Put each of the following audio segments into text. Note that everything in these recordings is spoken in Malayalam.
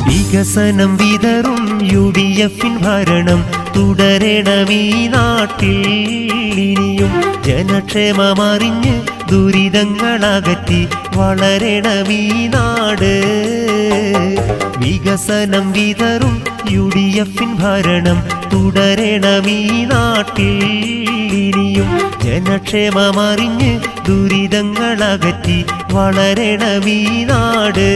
വികസനം വിതറും യു ഡി എഫിൻ ഭരണം തുടരണമീ നാട്ടിൽ ഇനിയും ജനക്ഷേമമറിഞ്ഞ് ദുരിതങ്ങളകറ്റി വളരണമീ നാട് വികസനം വിതറും യു ഡി എഫിൻ ഭരണം തുടരണമീ നാട്ടിൽ ഇനിയും ജനക്ഷേമമറിഞ്ഞ് ദുരിതങ്ങളകറ്റി വളരണമീ നാട്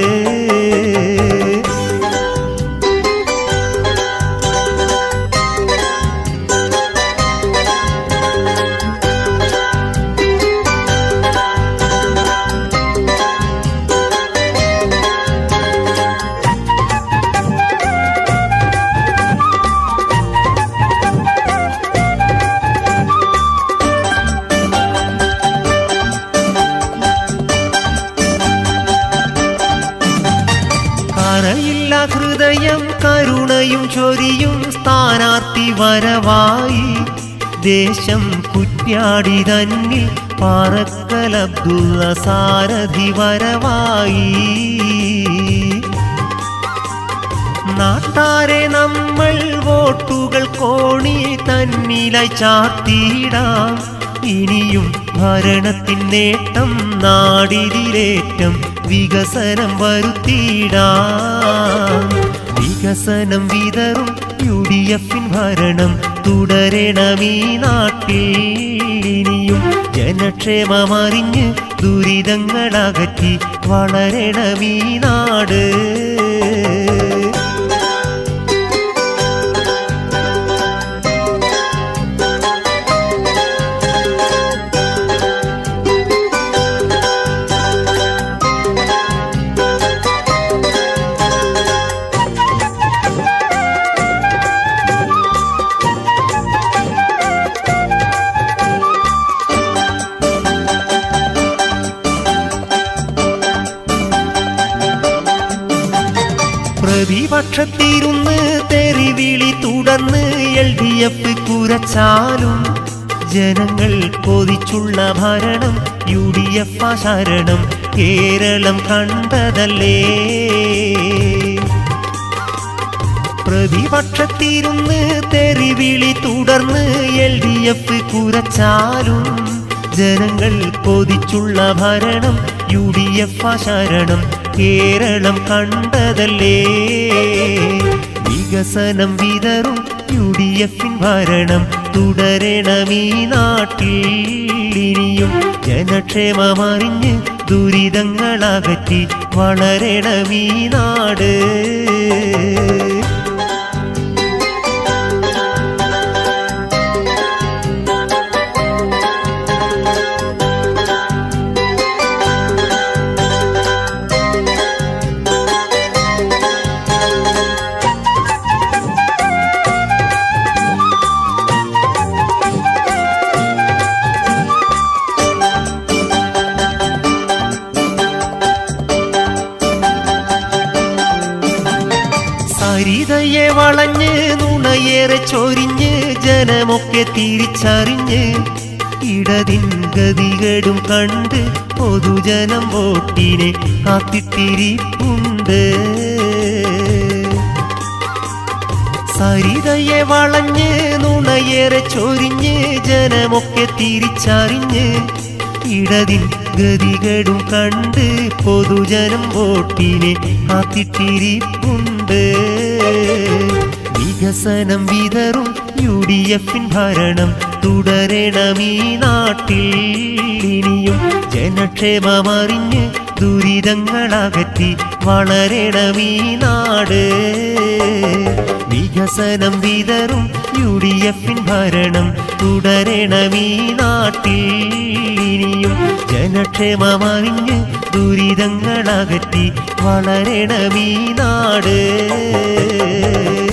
കറയില്ല ഹൃദയം കരുണയും ചൊരിയും സ്ഥാനാർത്ഥി വരവായി ദേശം കുറ്റ്യാടി തന്നിൽ പാറക്കലബ്ദുള്ള സാരഥി വരവായി നാട്ടാരെ നമ്മൾ വോട്ടുകൾ കോണി തന്നിലായി ചാർത്തിയിടാം ഇനിയും ഭരണത്തിൻ നേട്ടം നാടിതിലേറ്റം വികസനം വരുത്തിയിടാം വികസനം വിതറും യു ഡി എഫിൻ ഭരണം തുടരണമീ നാട്ടിൽ ഇനിയും ജനക്ഷേമമറിഞ്ഞ് ദുരിതങ്ങളകറ്റി വളരണമീ നാട് പ്രതിപക്ഷത്തിരുന്ന് തെറിവിളി തുടർന്ന് എൽ ഡി എഫ് കുരച്ചാലും ജനങ്ങൾ കൊതിച്ചുള്ള ഭരണം യു ഡി എഫ് ശരണം കേരളം കണ്ടതല്ലേ പ്രതിപക്ഷത്തിരുന്ന് തെറിവിളി തുടർന്ന് എൽ ഡി എഫ് കുരച്ചാലും ജനങ്ങൾ കൊതിച്ചുള്ള ഭരണം യു ഡി എഫ് ശരണം കേരളം കണ്ടതല്ലേ വികസനം വിതറും യു ഡി എഫിൻ ഭരണം തുടരണമീ നാട്ടിൽ ഇനിയും ജനക്ഷേമമറിഞ്ഞ് ദുരിതങ്ങളകറ്റി വളരണമീ നാട് സരിതയെ വളഞ്ഞ് നുണയേറെ ചൊരിഞ്ഞ് ജനമൊക്കെ തിരിച്ചറിഞ്ഞ് ഇടതിൻ ഗതികേടും കണ്ട് പൊതുജനം വോട്ടിനെ കാത്തിട്ടിരിപ്പുണ്ട് സരിതയെ വളഞ്ഞ് നുണയേറെ ചൊരിഞ്ഞ് ജനമൊക്കെ തിരിച്ചറിഞ്ഞ് ഇടതിൻ ഗതികേടും കണ്ട് പൊതുജനം വോട്ടിനെ കാത്തിട്ടിരിപ്പുണ്ട് വികസനം വിതറും യു ഡി എഫിൻ ഭരണം തുടരണമീ നാട്ടിൽ ഇനിയും ജനക്ഷേമമറിഞ്ഞ് ദുരിതങ്ങളകറ്റി വളരണമീ നാട് വികസനം വിതറും യു ഡി എഫിൻ ഭരണം തുടരണമീ നാട്ടിൽ ഇനിയും ജനക്ഷേമമറിഞ്ഞ് ദുരിതങ്ങളകറ്റി വളരണമീ നാട്